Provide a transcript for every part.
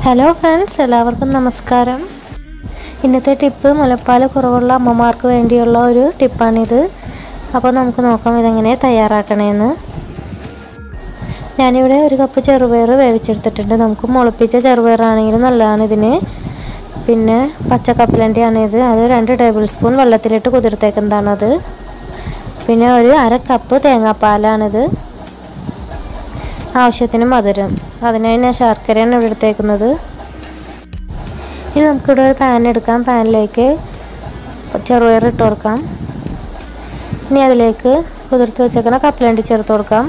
hello friends എല്ലാവർക്കും നമസ്കാരം ഇന്നത്തെ ടിപ്പ് മുലപ്പാൽ കുറവുള്ള അമ്മമാർക്ക് വേണ്ടിയുള്ള ഒരു ടിപ്പാണിത് അപ്പോൾ നമുക്ക് നോക്കാം ഇതെങ്ങനെ തയ്യാറാക്കണേന്ന് ഞാനിവിടെ ഒരു കപ്പ് ചെറുപയർ വേവിച്ചെടുത്തിട്ടുണ്ട് നമുക്ക് മുളപ്പിച്ച ചെറുപയറാണെങ്കിലും നല്ലതാണ് ഇതിന് പിന്നെ പച്ചക്കപ്പലണ്ടിയാണ് ഇത് അത് രണ്ട് ടേബിൾ സ്പൂൺ വെള്ളത്തിലിട്ട് കുതിർത്തേക്കുന്നതാണത് പിന്നെ ഒരു അര കപ്പ് തേങ്ങാപ്പാലാണിത് ആവശ്യത്തിന് മധുരം അതിനായി ഞാൻ ശർക്കരയാണ് ഇവിടെ എടുത്തേക്കുന്നത് ഇനി നമുക്കിവിടെ ഒരു പാൻ എടുക്കാം പാനിലേക്ക് ചെറുപയർ ഇട്ട് കൊടുക്കാം ഇനി അതിലേക്ക് കുതിർത്ത് വെച്ചേക്കുന്ന കപ്പലണ്ടി ചേർത്ത് കൊടുക്കാം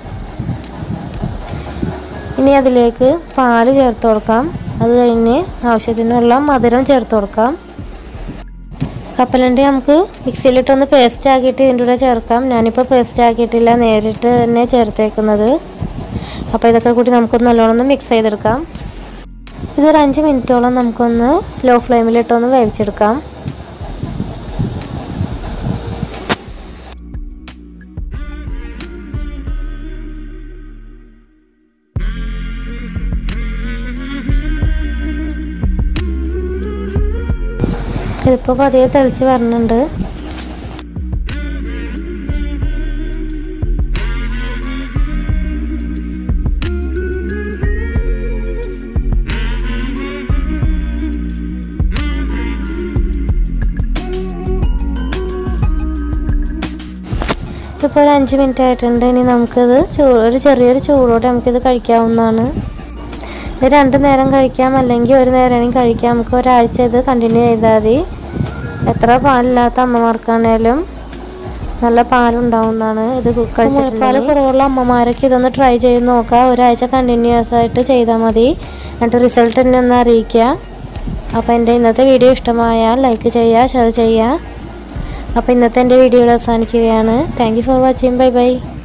ഇനി അതിലേക്ക് പാല് ചേർത്ത് കൊടുക്കാം അത് കഴിഞ്ഞ് ആവശ്യത്തിനുള്ള മധുരം ചേർത്ത് കൊടുക്കാം കപ്പലണ്ടി നമുക്ക് മിക്സിയിലിട്ടൊന്ന് പേസ്റ്റ് ആക്കിയിട്ട് ഇതിൻ്റെ കൂടെ ചേർക്കാം ഞാനിപ്പോൾ പേസ്റ്റ് ആക്കിയിട്ടില്ല നേരിട്ട് തന്നെ ചേർത്തേക്കുന്നത് അപ്പോൾ ഇതൊക്കെ കൂടി നമുക്കൊന്ന് നല്ലോണം ഒന്ന് മിക്സ് ചെയ്തെടുക്കാം ഇതൊരു അഞ്ച് മിനിറ്റോളം നമുക്കൊന്ന് ലോ ഫ്ലെയിമിലിട്ടൊന്ന് വേവിച്ചെടുക്കാം ഇതിപ്പോൾ പതിയെ തെളിച്ച് വരുന്നുണ്ട് ഇതിപ്പോൾ ഒരു അഞ്ച് മിനിറ്റ് ആയിട്ടുണ്ട് ഇനി നമുക്കിത് ചൂ ഒരു ചെറിയൊരു ചൂടോടെ നമുക്കിത് കഴിക്കാവുന്നതാണ് ഇത് രണ്ട് നേരം കഴിക്കാം അല്ലെങ്കിൽ ഒരു നേരം കഴിക്കാം നമുക്ക് ഒരാഴ്ച ഇത് കണ്ടിന്യൂ ചെയ്താൽ മതി എത്ര പാലില്ലാത്ത അമ്മമാർക്കാണേലും നല്ല പാലുണ്ടാവുന്നതാണ് ഇത് കഴിച്ചിട്ട് പാൽ കുറവുള്ള അമ്മമാരൊക്കെ ഇതൊന്ന് ട്രൈ ചെയ്ത് നോക്കുക ഒരാഴ്ച കണ്ടിന്യൂസ് ആയിട്ട് ചെയ്താൽ മതി എന്നിട്ട് റിസൾട്ട് എന്നെ ഒന്ന് അറിയിക്കുക അപ്പോൾ എൻ്റെ ഇന്നത്തെ വീഡിയോ ഇഷ്ടമായാൽ ലൈക്ക് ചെയ്യുക ഷെയർ ചെയ്യുക അപ്പോൾ ഇന്നത്തെ എൻ്റെ വീഡിയോ ഇവിടെ അവസാനിക്കുകയാണ് thank you for watching bye by